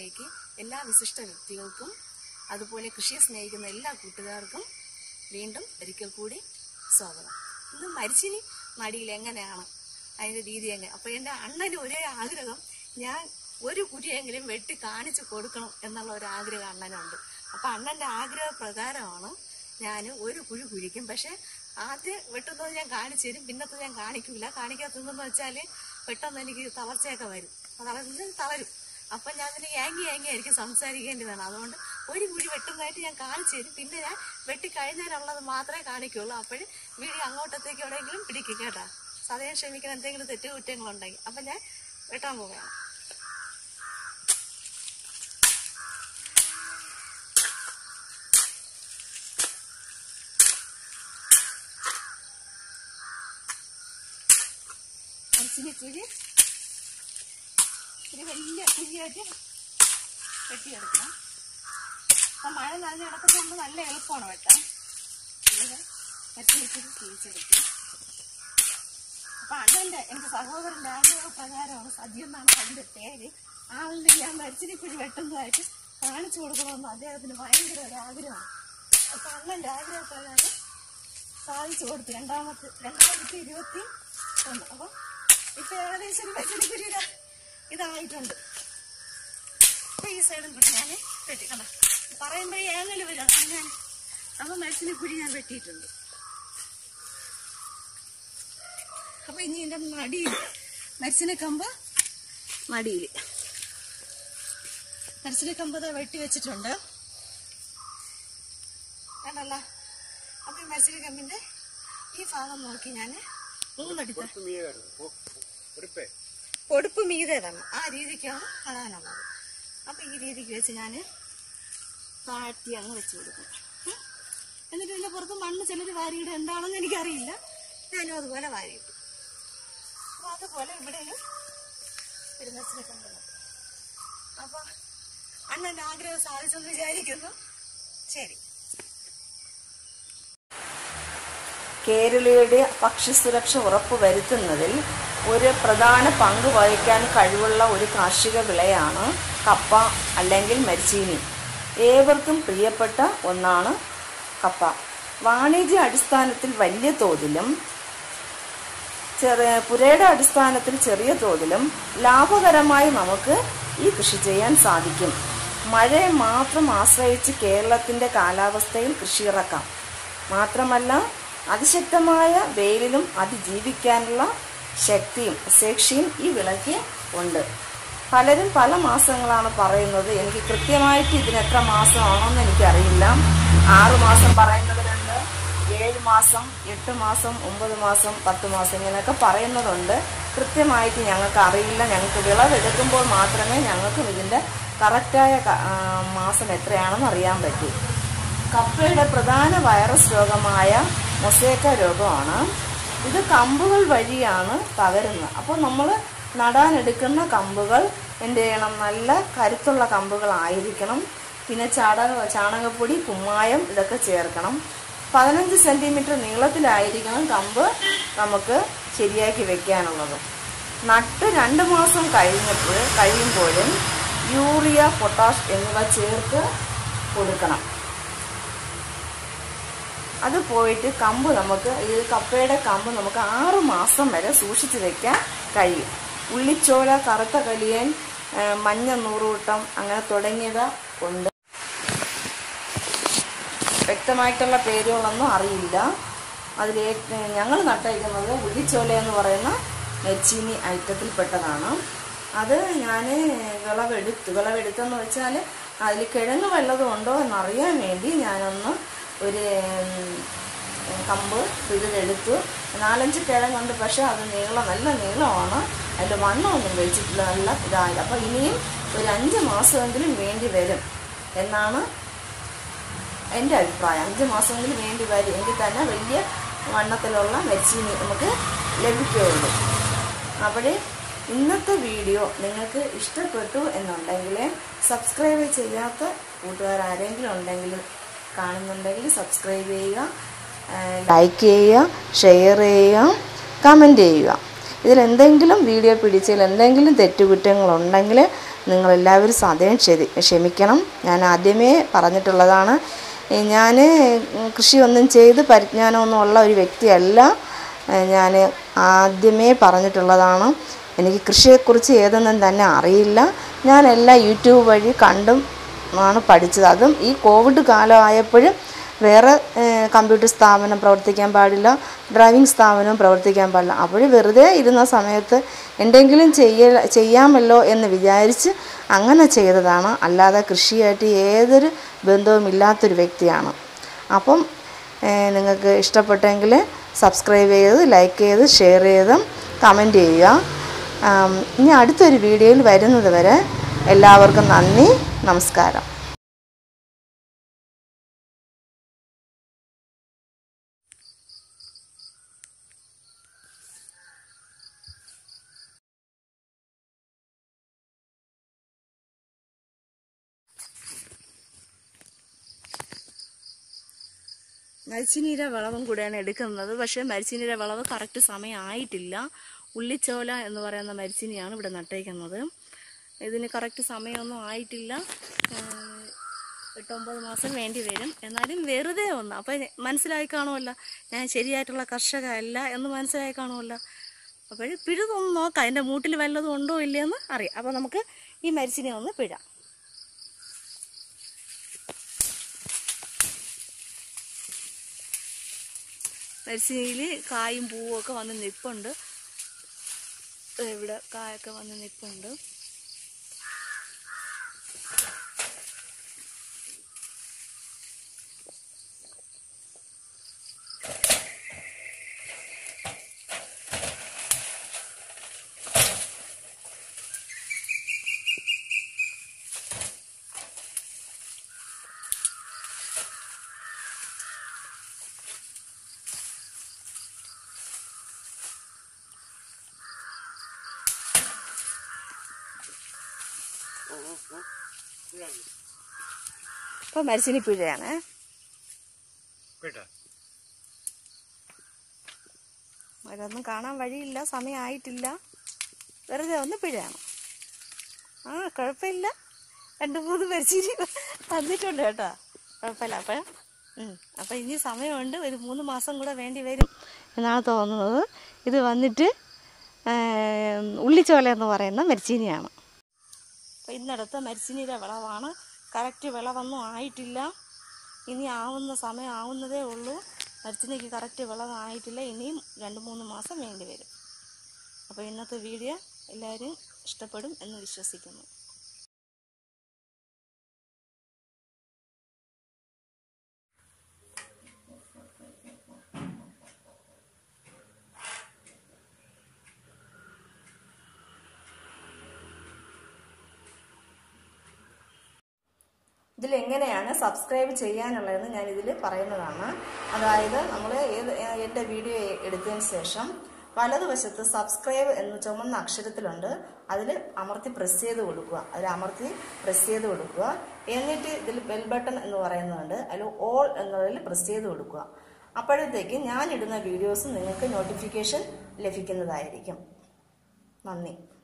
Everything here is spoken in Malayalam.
ചാനലിലേക്ക് എല്ലാ വിശിഷ്ട വ്യക്തികൾക്കും അതുപോലെ കൃഷിയെ സ്നേഹിക്കുന്ന എല്ലാ കൂട്ടുകാർക്കും വീണ്ടും ഒരിക്കൽ കൂടി സ്വാഗതം ഇന്ന് മരിച്ചിനി നടിയിൽ എങ്ങനെയാണ് അതിന്റെ രീതി എങ്ങനെ അപ്പൊ എന്റെ അണ്ണന് ഒരേ ആഗ്രഹം ഞാൻ ഒരു കുരിയെങ്കിലും വെട്ടി കാണിച്ചു കൊടുക്കണം എന്നുള്ള ഒരു ആഗ്രഹം അണ്ണനുണ്ട് അപ്പൊ അണ്ണന്റെ ആഗ്രഹ പ്രകാരമാണ് ഞാൻ ഒരു കുഴി കുഴിക്കും പക്ഷെ ആദ്യം വെട്ടുന്നത് ഞാൻ കാണിച്ചു തരും പിന്നത്തെ ഞാൻ കാണിക്കൂല കാണിക്കാത്തതെന്ന് വെച്ചാല് പെട്ടെന്ന് എനിക്ക് തളർച്ചയൊക്കെ വരും തളർന്ന് തളരും അപ്പൊ ഞാൻ അതിന് ഏങ്ങി ഏങ്ങി ആയിരിക്കും സംസാരിക്കേണ്ടതാണ് അതുകൊണ്ട് ഒരു കുഴി വെട്ടുന്നതായിട്ട് ഞാൻ കാണിച്ചു തരും പിന്നെ ഞാൻ വെട്ടി കഴിഞ്ഞാലുള്ളത് മാത്രമേ കാണിക്കുള്ളൂ അപ്പോഴും വീഡിയോ അങ്ങോട്ടത്തേക്ക് എവിടെയെങ്കിലും പിടിക്കും കേട്ടാ സദയം ക്ഷമിക്കണം എന്തെങ്കിലും തെറ്റുകുറ്റങ്ങളുണ്ടെങ്കിൽ അപ്പൊ ഞാൻ വെട്ടാൻ പോവുകയാണ് അരിച്ചിനി കുഴി ഒരു വലിയ കുഴിയായിട്ട് വെട്ടിയെടുക്കണം അപ്പൊ മഴ നനഞ്ഞ് കിടക്കുമ്പോൾ നല്ല എളുപ്പമാണ് വെട്ടാൻ ഇത് വെട്ടി വെച്ചിട്ട് തിരിച്ചെടുക്കും അപ്പൊ അണ്ണന്റെ എന്റെ സഹോദരന്റെ ആഗ്രഹ പ്രകാരമാണ് സദ്യ എന്നാണ് അതിന്റെ പേര് ആളിന്റെ ഞാൻ മരിച്ചിരി കുഴി വെട്ടുന്നതായിട്ട് കാണിച്ചു കൊടുക്കണമെന്ന് അദ്ദേഹത്തിന് ഭയങ്കര ഒരു ആഗ്രഹമാണ് അപ്പൊ അണ്ണന്റെ ആഗ്രഹ പ്രകാരം സാധിച്ചു കൊടുത്തു രണ്ടാമത്തെ രണ്ടായിരത്തി ഇരുപത്തി ഒന്ന് അപ്പൊ ഇപ്പൊ ഏകദേശം ഒരു മരിച്ചിരി കുഴി ഇതാ ഇതായിട്ടുണ്ട് അപ്പൊ ഈ സൈഡും കൂടി ഞാൻ വെട്ടി കണ്ട പറയുമ്പോ ഏങ്ങല് വരും അതാണ് ഞാൻ അപ്പൊ മരത്തിന് കുഴി ഞാൻ വെട്ടിയിട്ടുണ്ട് അപ്പൊ ഇനി എന്റെ നടിയിൽ മരച്ചിനെ കമ്പ് നടിയിൽ മരച്ചിനെ കമ്പ് ദാ വെട്ടി വെച്ചിട്ടുണ്ട് കണ്ടല്ല അപ്പൊ ഈ മരച്ചിനെ കമ്പിന്റെ ഈ ഭാഗം നോക്കി ഞാൻ മൂന്നടിത്ത പൊടുപ്പ് മീതെ തന്നെ ആ രീതിക്കാണ് കളയാനുള്ളത് അപ്പൊ ഈ രീതിക്ക് വെച്ച് ഞാൻ താഴ്ത്തി അങ്ങ് വെച്ച് കൊടുക്കും ഉം. എന്നിട്ട് ഇതിന്റെ പുറത്ത് മണ്ണ് ചിലർ വാരിയിടും എന്താണെന്ന് എനിക്കറിയില്ല ഞാനും അതുപോലെ വാരിയിട്ടു അപ്പൊ അതുപോലെ ഇവിടെയും ഒരു മെസ്സിലൊക്കെ ഉണ്ടല്ലോ അപ്പൊ അണ്ണന്റെ ആഗ്രഹം സാധിച്ചെന്ന് വിചാരിക്കുന്നു ശരി കേരളീയരുടെ ഭക്ഷ്യസുരക്ഷ ഉറപ്പുവരുത്തുന്നതിൽ ഒരു പ്രധാന പങ്ക് വഹിക്കാൻ കഴിവുള്ള ഒരു കാർഷിക വിളയാണ് കപ്പ അല്ലെങ്കിൽ മരിച്ചീനി ഏവർക്കും പ്രിയപ്പെട്ട ഒന്നാണ് കപ്പ വാണിജ്യ അടിസ്ഥാനത്തിൽ വലിയ തോതിലും ചെറിയ പുരയുടെ അടിസ്ഥാനത്തിൽ ചെറിയ തോതിലും ലാഭകരമായി നമുക്ക് ഈ കൃഷി ചെയ്യാൻ സാധിക്കും മഴയെ മാത്രം ആശ്രയിച്ച് കേരളത്തിന്റെ കാലാവസ്ഥയിൽ കൃഷി ഇറക്കാം മാത്രമല്ല അതിശക്തമായ വെയിലിലും അതിജീവിക്കാനുള്ള ശക്തിയും ശേഷിയും ഈ വിളയ്ക്ക് ഉണ്ട് പലരും പല മാസങ്ങളാണ് പറയുന്നത് എനിക്ക് കൃത്യമായിട്ട് ഇതിന് എത്ര മാസമാണെന്ന് എനിക്കറിയില്ല ആറു മാസം പറയുന്നവരുണ്ട് ഏഴ് മാസം എട്ട് മാസം ഒമ്പത് മാസം പത്ത് മാസം ഇങ്ങനെയൊക്കെ പറയുന്നതുണ്ട് കൃത്യമായിട്ട് ഞങ്ങൾക്ക് അറിയില്ല ഞങ്ങൾക്ക് വിളവെടുക്കുമ്പോൾ മാത്രമേ ഞങ്ങൾക്ക് ഇതിൻ്റെ കറക്റ്റായ ക- ആ, മാസം എത്രയാണെന്ന് അറിയാൻ പറ്റൂ കപ്പയുടെ പ്രധാന വൈറസ് രോഗമായ മൊസേക്ക രോഗമാണ് ഇത് കമ്പുകൾ വഴിയാണ് പകരുന്നത് അപ്പോൾ നമ്മൾ നടാനെടുക്കുന്ന കമ്പുകൾ എന്ത് ചെയ്യണം നല്ല കരുത്തുള്ള കമ്പുകളായിരിക്കണം പിന്നെ ചാണക ചാണകപ്പൊടി കുമ്മായം ഇതൊക്കെ ചേർക്കണം പതിനഞ്ച് സെൻറ്റിമീറ്റർ നീളത്തിലായിരിക്കണം കമ്പ് നമുക്ക് ശരിയാക്കി വെക്കാനുള്ളത് നട്ട് രണ്ട് മാസം കഴിഞ്ഞപ്പോൾ കഴിയുമ്പോഴും യൂറിയ പൊട്ടാഷ് എന്നിവ ചേർത്ത് കൊടുക്കണം അത് പോയിട്ട് കമ്പ് നമുക്ക് ഈ കപ്പയുടെ കമ്പ് നമുക്ക് ആറ് മാസം വരെ സൂക്ഷിച്ചു വെക്കാൻ കഴിയും ഉള്ളിച്ചോല കറുത്ത കലിയൻ ആ, മഞ്ഞ നൂറുകൂട്ടം അങ്ങനെ തുടങ്ങിയവ ഉണ്ട് വ്യക്തമായിട്ടുള്ള പേരുകളൊന്നും അറിയില്ല അതിൽ ഞങ്ങൾ നട്ടയക്കുന്നത് ഉള്ളിച്ചോല എന്ന് പറയുന്ന നെച്ചീനി ഐറ്റത്തിൽപ്പെട്ടതാണ് അത് ഞാൻ വിളവെടുത്ത് വിളവെടുത്തെന്ന് വെച്ചാൽ അതിൽ കിഴങ്ങ് വല്ലതും ഉണ്ടോ എന്നറിയാൻ വേണ്ടി ഞാനൊന്ന് ഒരു ഉം, കമ്പ് പിഴുതെടുത്തു നാലഞ്ച് കിഴങ്ങുണ്ട് പക്ഷെ അത് നീളം നല്ല നീളമാണ് അതിൽ വണ്ണമൊന്നും വെച്ചിട്ടില്ല നല്ല ഇതായത് അപ്പോൾ ഇനിയും ഒരു അഞ്ച് മാസമെങ്കിലും വേണ്ടി വരും എന്നാണ് എൻ്റെ അഭിപ്രായം അഞ്ച് മാസമെങ്കിലും വേണ്ടി വരും എങ്കിൽ തന്നെ വലിയ വണ്ണത്തിലുള്ള മെച്ചീനി നമുക്ക് ലഭിക്കുകയുള്ളൂ അപ്പോൾ ഇന്നത്തെ വീഡിയോ നിങ്ങൾക്ക് ഇഷ്ടപ്പെട്ടു എന്നുണ്ടെങ്കിൽ സബ്സ്ക്രൈബ് ചെയ്യാത്ത കൂട്ടുകാരാരെങ്കിലും ഉണ്ടെങ്കിൽ കാണുന്നുണ്ടെങ്കിൽ സബ്സ്ക്രൈബ് ചെയ്യുക ലൈക്ക് ചെയ്യുക ഷെയർ ചെയ്യുക കമൻറ്റ് ചെയ്യുക ഇതിലെന്തെങ്കിലും വീഡിയോ പിടിച്ചതിൽ എന്തെങ്കിലും തെറ്റുകുറ്റങ്ങളുണ്ടെങ്കിൽ നിങ്ങളെല്ലാവരും സദയം ക്ഷതി ക്ഷമിക്കണം ഞാൻ ആദ്യമേ പറഞ്ഞിട്ടുള്ളതാണ് ഞാൻ കൃഷിയൊന്നും ചെയ്ത് പരിജ്ഞാനമൊന്നും ഉള്ള ഒരു വ്യക്തിയല്ല ഞാൻ ആദ്യമേ പറഞ്ഞിട്ടുള്ളതാണ് എനിക്ക് കൃഷിയെക്കുറിച്ച് ഏതൊന്നും തന്നെ അറിയില്ല ഞാനെല്ലാം യൂട്യൂബ് വഴി കണ്ടും ആണ് പഠിച്ചത് അതും ഈ കോവിഡ് കാലമായപ്പോഴും വേറെ ഏഹ്, കമ്പ്യൂട്ടർ സ്ഥാപനം പ്രവർത്തിക്കാൻ പാടില്ല ഡ്രൈവിംഗ് സ്ഥാപനവും പ്രവർത്തിക്കാൻ പാടില്ല അപ്പോൾ വെറുതെ ഇരുന്ന സമയത്ത് എന്തെങ്കിലും ചെയ്യ ചെയ്യാമല്ലോ എന്ന് വിചാരിച്ച് അങ്ങനെ ചെയ്തതാണ് അല്ലാതെ കൃഷിയായിട്ട് ഏതൊരു ബന്ധവുമില്ലാത്തൊരു വ്യക്തിയാണ് അപ്പം ഏഹ്, നിങ്ങൾക്ക് ഇഷ്ടപ്പെട്ടെങ്കിൽ സബ്സ്ക്രൈബ് ചെയ്ത് ലൈക്ക് ചെയ്ത് ഷെയർ ചെയ്ത് കമൻറ്റ് ചെയ്യുക ആം, ഇനി അടുത്തൊരു വീഡിയോയിൽ വരുന്നത് വരെ എല്ലാവർക്കും നന്ദി നമസ്കാരം മരിച്ചിനീര വിളവും കൂടെയാണ് എടുക്കുന്നത് പക്ഷേ മരിച്ചിനീര വിളവ് കറക്റ്റ് സമയമായിട്ടില്ല ഉള്ളിച്ചോല എന്ന് പറയുന്ന മരിച്ചിനിയാണ് ഇവിടെ നട്ടേക്കുന്നത് ഇതിന് കറക്റ്റ് സമയമൊന്നും ആയിട്ടില്ല ഏഹ് എട്ടൊമ്പത് മാസം വേണ്ടി വരും എന്നാലും വെറുതെ ഒന്ന് അപ്പം മനസ്സിലായി കാണുമല്ലോ ഞാൻ ശരിയായിട്ടുള്ള കർഷക അല്ല എന്ന് മനസ്സിലായി കാണുമല്ലോ അപ്പോൾ പിഴുതൊന്ന് നോക്കാം അതിൻ്റെ മൂട്ടിൽ വല്ലതും ഉണ്ടോ ഇല്ലയെന്ന് അറിയാം അപ്പോൾ നമുക്ക് ഈ മരിച്ചിനെ ഒന്ന് പിഴാം മരിച്ചിനിയിൽ കായും പൂവും ഒക്കെ വന്ന് നിൽപ്പുണ്ട് ദേ ഇവിടെ കായൊക്കെ വന്ന് നിൽപ്പുണ്ട് ഇപ്പം മരിച്ചിനി പിഴയാണ് കേട്ടോ അതൊന്നും കാണാൻ വഴിയില്ല സമയമായിട്ടില്ല വെറുതെ ഒന്ന് പിഴയാണ് ആ കുഴപ്പമില്ല രണ്ട് മൂന്ന് മരിച്ചിനി തന്നിട്ടുണ്ട് കേട്ടോ കുഴപ്പമില്ല അപ്പം അപ്പം ഇനി സമയമുണ്ട് ഒരു മൂന്ന് മാസം കൂടെ വേണ്ടി വരും എന്നാണ് തോന്നുന്നത് ഇത് വന്നിട്ട് ഏം, ഉള്ളിച്ചോല എന്ന് പറയുന്ന മരിച്ചീനിയാണ് അപ്പോൾ ഇന്നടത്തെ മരിച്ചിനിയുടെ വിളവാണ് കറക്റ്റ് വിളവൊന്നും ആയിട്ടില്ല ഇനി ആവുന്ന സമയം ആവുന്നതേ ഉള്ളൂ മരിച്ചിനിക്ക് കറക്റ്റ് വിളവായിട്ടില്ല ഇനിയും രണ്ട് മൂന്ന് മാസം വേണ്ടി വരും അപ്പോൾ ഇന്നത്തെ വീഡിയോ എല്ലാവരും ഇഷ്ടപ്പെടും എന്ന് വിശ്വസിക്കുന്നു ഇതിൽ എങ്ങനെയാണ് സബ്സ്ക്രൈബ് ചെയ്യാനുള്ളതെന്ന് ഞാൻ ഇതിൽ പറയുന്നതാണ് അതായത് നമ്മൾ ഏത് എൻ്റെ വീഡിയോ എടുത്തതിന് ശേഷം വലതുവശത്ത് സബ്സ്ക്രൈബ് എന്ന് ചുമന്ന അക്ഷരത്തിലുണ്ട് അതിൽ അമർത്തി പ്രസ് ചെയ്ത് കൊടുക്കുക അതിൽ അമർത്തി പ്രസ് ചെയ്ത് കൊടുക്കുക എന്നിട്ട് ഇതിൽ ബെൽ ബട്ടൺ എന്ന് പറയുന്നുണ്ട് അതിൽ ഓൾ എന്നതിൽ പ്രസ് ചെയ്ത് കൊടുക്കുക അപ്പോഴത്തേക്ക് ഞാൻ ഇടുന്ന വീഡിയോസ് നിങ്ങൾക്ക് നോട്ടിഫിക്കേഷൻ ലഭിക്കുന്നതായിരിക്കും നന്ദി